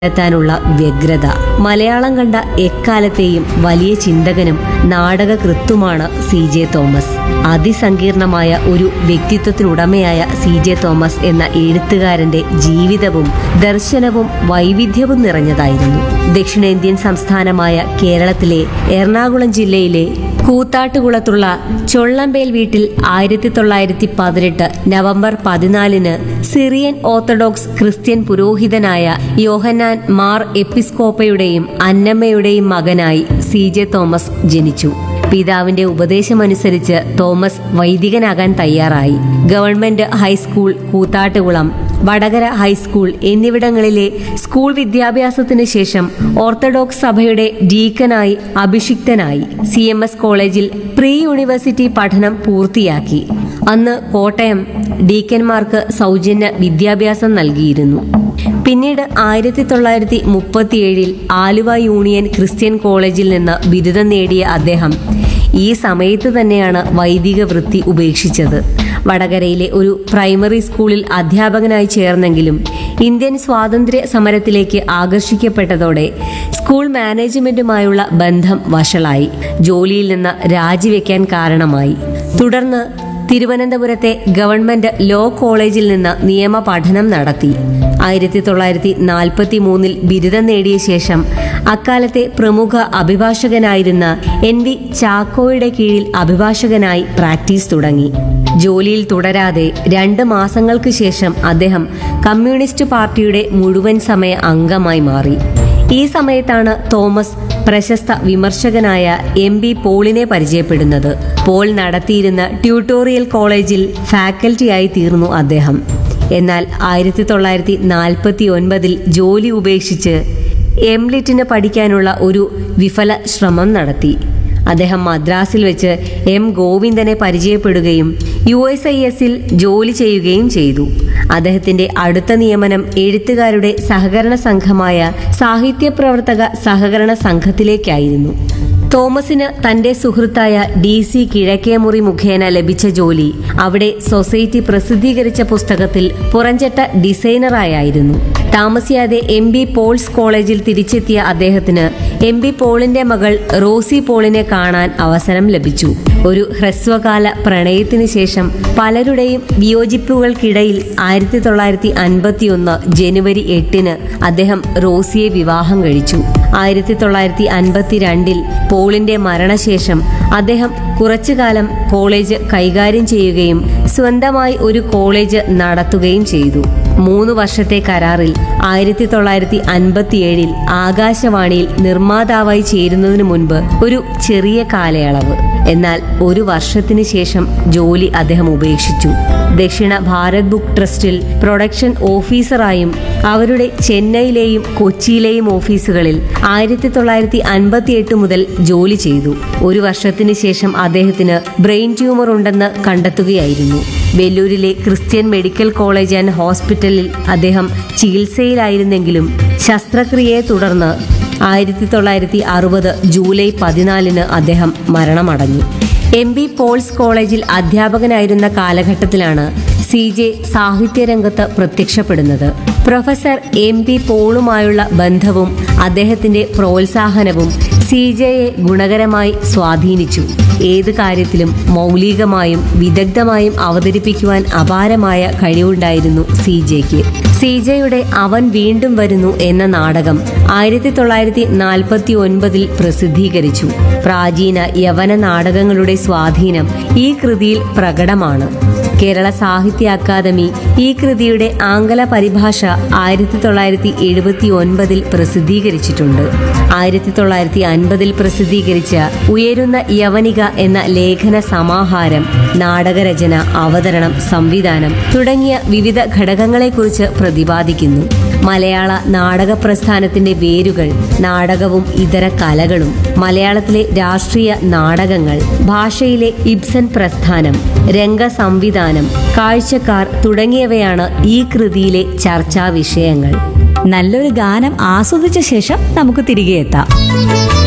എത്താനുള്ള വ്യഗ്രത മലയാളം കണ്ട എക്കാലത്തെയും വലിയ ചിന്തകനും നാടകകൃത്തുമാണ് സി ജെ തോമസ് അതിസങ്കീർണമായ ഒരു വ്യക്തിത്വത്തിനുടമയായ സി ജെ തോമസ് എന്ന എഴുത്തുകാരന്റെ ജീവിതവും ദർശനവും വൈവിധ്യവും നിറഞ്ഞതായിരുന്നു ദക്ഷിണേന്ത്യൻ സംസ്ഥാനമായ കേരളത്തിലെ എറണാകുളം ജില്ലയിലെ കൂത്താട്ടുകുളത്തുള്ള ചൊള്ളമ്പേൽ വീട്ടിൽ ആയിരത്തി തൊള്ളായിരത്തി പതിനെട്ട് നവംബർ പതിനാലിന് സിറിയൻ ഓർത്തഡോക്സ് ക്രിസ്ത്യൻ പുരോഹിതനായ യോഹന്നാൻ മാർ എപ്പിസ്കോപ്പയുടെയും അന്നമ്മയുടെയും മകനായി സി ജെ തോമസ് ജനിച്ചു പിതാവിന്റെ ഉപദേശമനുസരിച്ച് തോമസ് വൈദികനാകാൻ തയ്യാറായി government high school Koothattukulam Vadakara high school എന്നിവിടങ്ങളിലെ സ്കൂൾ വിദ്യാഭ്യാസത്തിന് ശേഷം ഓർത്തഡോക്സ് സഭയുടെ ഡീക്കനായി അഭിഷിക്തനായി സി എം എസ് കോളേജിൽ പ്രീ യൂണിവേഴ്സിറ്റി പഠനം പൂർത്തിയാക്കി അന്ന് കോട്ടയം ഡീക്കന്മാർക്ക് സൗജന്യ വിദ്യാഭ്യാസം നൽകിയിരുന്നു പിന്നീട് ആയിരത്തി തൊള്ളായിരത്തി മുപ്പത്തിയേഴിൽ ആലുവ യൂണിയൻ ക്രിസ്ത്യൻ കോളേജിൽ നിന്ന് ബിരുദം നേടിയ അദ്ദേഹം ഈ സമയത്ത് തന്നെയാണ് വൈദിക വൃത്തി ഉപേക്ഷിച്ചത് വടകരയിലെ ഒരു പ്രൈമറി സ്കൂളിൽ അധ്യാപകനായി ചേർന്നെങ്കിലും ഇന്ത്യൻ സ്വാതന്ത്ര്യ സമരത്തിലേക്ക് ആകർഷിക്കപ്പെട്ടതോടെ സ്കൂൾ മാനേജ്മെന്റുമായുള്ള ബന്ധം വഷളായി ജോലിയിൽ നിന്ന് രാജിവെക്കാൻ കാരണമായി തുടർന്ന് തിരുവനന്തപുരത്തെ ഗവൺമെന്റ് ലോ കോളേജിൽ നിന്ന് നിയമ പഠനം നടത്തി ആയിരത്തി തൊള്ളായിരത്തി നാൽപ്പത്തി മൂന്നിൽ ബിരുദം നേടിയ ശേഷം അക്കാലത്തെ പ്രമുഖ അഭിഭാഷകനായിരുന്ന എൻ വി ചാക്കോയുടെ കീഴിൽ അഭിഭാഷകനായി പ്രാക്ടീസ് തുടങ്ങി ജോലിയിൽ തുടരാതെ രണ്ട് മാസങ്ങൾക്ക് ശേഷം അദ്ദേഹം കമ്മ്യൂണിസ്റ്റ് പാർട്ടിയുടെ മുഴുവൻ സമയ അംഗമായി മാറി ഈ സമയത്താണ് തോമസ് പ്രശസ്ത വിമർശകനായ എം ബി പോളിനെ പരിചയപ്പെടുന്നത് പോൾ നടത്തിയിരുന്ന ട്യൂട്ടോറിയൽ കോളേജിൽ ഫാക്കൽറ്റിയായി തീർന്നു അദ്ദേഹം എന്നാൽ ആയിരത്തി തൊള്ളായിരത്തി നാൽപ്പത്തി ഒൻപതിൽ ജോലി ഉപേക്ഷിച്ച് എംലിറ്റിന് പഠിക്കാനുള്ള ഒരു വിഫല ശ്രമം നടത്തി അദ്ദേഹം മദ്രാസിൽ വെച്ച് എം ഗോവിന്ദനെ പരിചയപ്പെടുകയും യു എസ് ഐ എസിൽ ജോലി ചെയ്യുകയും ചെയ്തു അദ്ദേഹത്തിന്റെ അടുത്ത നിയമനം എഴുത്തുകാരുടെ സഹകരണ സംഘമായ സാഹിത്യപ്രവർത്തക സഹകരണ സംഘത്തിലേക്കായിരുന്നു തോമസിന് തന്റെ സുഹൃത്തായ ഡി സി കിഴക്കേമുറി മുഖേന ലഭിച്ച ജോലി അവിടെ സൊസൈറ്റി പ്രസിദ്ധീകരിച്ച പുസ്തകത്തിൽ പുറഞ്ചട്ട ഡിസൈനറായായിരുന്നു താമസിയാതെ എം ബി പോൾസ് കോളേജിൽ തിരിച്ചെത്തിയ അദ്ദേഹത്തിന് എം ബി പോളിന്റെ മകൾ റോസി പോളിനെ കാണാൻ അവസരം ലഭിച്ചു ഒരു ഹ്രസ്വകാല പ്രണയത്തിന് ശേഷം പലരുടെയും വിയോജിപ്പുകൾക്കിടയിൽ ആയിരത്തി തൊള്ളായിരത്തി അൻപത്തിയൊന്ന് ജനുവരി എട്ടിന് അദ്ദേഹം റോസിയെ വിവാഹം കഴിച്ചു ആയിരത്തി തൊള്ളായിരത്തി അൻപത്തിരണ്ടിൽ പോളിന്റെ മരണശേഷം അദ്ദേഹം കുറച്ചുകാലം കോളേജ് കൈകാര്യം ചെയ്യുകയും സ്വന്തമായി ഒരു കോളേജ് നടത്തുകയും ചെയ്തു മൂന്ന് വർഷത്തെ കരാറിൽ ആയിരത്തി തൊള്ളായിരത്തി അൻപത്തിയേഴിൽ ആകാശവാണിയിൽ നിർമ്മാതാവായി ചേരുന്നതിനു മുൻപ് ഒരു ചെറിയ കാലയളവ് എന്നാൽ ഒരു വർഷത്തിന് ശേഷം ജോലി അദ്ദേഹം ഉപേക്ഷിച്ചു ദക്ഷിണ ഭാരത് ബുക്ക് ട്രസ്റ്റിൽ പ്രൊഡക്ഷൻ ഓഫീസറായും അവരുടെ ചെന്നൈയിലെയും കൊച്ചിയിലെയും ഓഫീസുകളിൽ ആയിരത്തി തൊള്ളായിരത്തി അൻപത്തിയെട്ട് മുതൽ ജോലി ചെയ്തു ഒരു വർഷത്തിന് ശേഷം അദ്ദേഹത്തിന് ബ്രെയിൻ ട്യൂമർ ഉണ്ടെന്ന് കണ്ടെത്തുകയായിരുന്നു വെല്ലൂരിലെ ക്രിസ്ത്യൻ മെഡിക്കൽ കോളേജ് ആൻഡ് ഹോസ്പിറ്റലിൽ അദ്ദേഹം ചികിത്സയിലായിരുന്നെങ്കിലും ശസ്ത്രക്രിയയെ തുടർന്ന് ആയിരത്തി തൊള്ളായിരത്തി അറുപത് ജൂലൈ പതിനാലിന് അദ്ദേഹം മരണമടഞ്ഞു എം ബി പോൾസ് കോളേജിൽ അധ്യാപകനായിരുന്ന കാലഘട്ടത്തിലാണ് സി ജെ സാഹിത്യരംഗത്ത് പ്രത്യക്ഷപ്പെടുന്നത് പ്രൊഫസർ എം പി പോളുമായുള്ള ബന്ധവും അദ്ദേഹത്തിന്റെ പ്രോത്സാഹനവും സി ജെയെ ഗുണകരമായി സ്വാധീനിച്ചു ഏത് കാര്യത്തിലും മൗലികമായും വിദഗ്ധമായും അവതരിപ്പിക്കുവാൻ അപാരമായ കഴിവുണ്ടായിരുന്നു സി ജെക്ക് സി ജെയുടെ അവൻ വീണ്ടും വരുന്നു എന്ന നാടകം ആയിരത്തി തൊള്ളായിരത്തി നാൽപ്പത്തി ഒൻപതിൽ പ്രസിദ്ധീകരിച്ചു പ്രാചീന യവന നാടകങ്ങളുടെ സ്വാധീനം ഈ കൃതിയിൽ പ്രകടമാണ് കേരള സാഹിത്യ അക്കാദമി ഈ കൃതിയുടെ ആംഗല പരിഭാഷ ആയിരത്തി തൊള്ളായിരത്തി എഴുപത്തി ഒൻപതിൽ പ്രസിദ്ധീകരിച്ചിട്ടുണ്ട് ആയിരത്തി തൊള്ളായിരത്തി അൻപതിൽ പ്രസിദ്ധീകരിച്ച ഉയരുന്ന യവനിക എന്ന ലേഖന സമാഹാരം നാടകരചന അവതരണം സംവിധാനം തുടങ്ങിയ വിവിധ ഘടകങ്ങളെക്കുറിച്ച് പ്രതിപാദിക്കുന്നു മലയാള നാടക പ്രസ്ഥാനത്തിന്റെ വേരുകൾ നാടകവും ഇതര കലകളും മലയാളത്തിലെ രാഷ്ട്രീയ നാടകങ്ങൾ ഭാഷയിലെ ഇബ്സൻ പ്രസ്ഥാനം രംഗ സംവിധാനം കാഴ്ചക്കാർ തുടങ്ങിയവയാണ് ഈ കൃതിയിലെ ചർച്ചാ വിഷയങ്ങൾ നല്ലൊരു ഗാനം ആസ്വദിച്ച ശേഷം നമുക്ക് തിരികെ എത്താം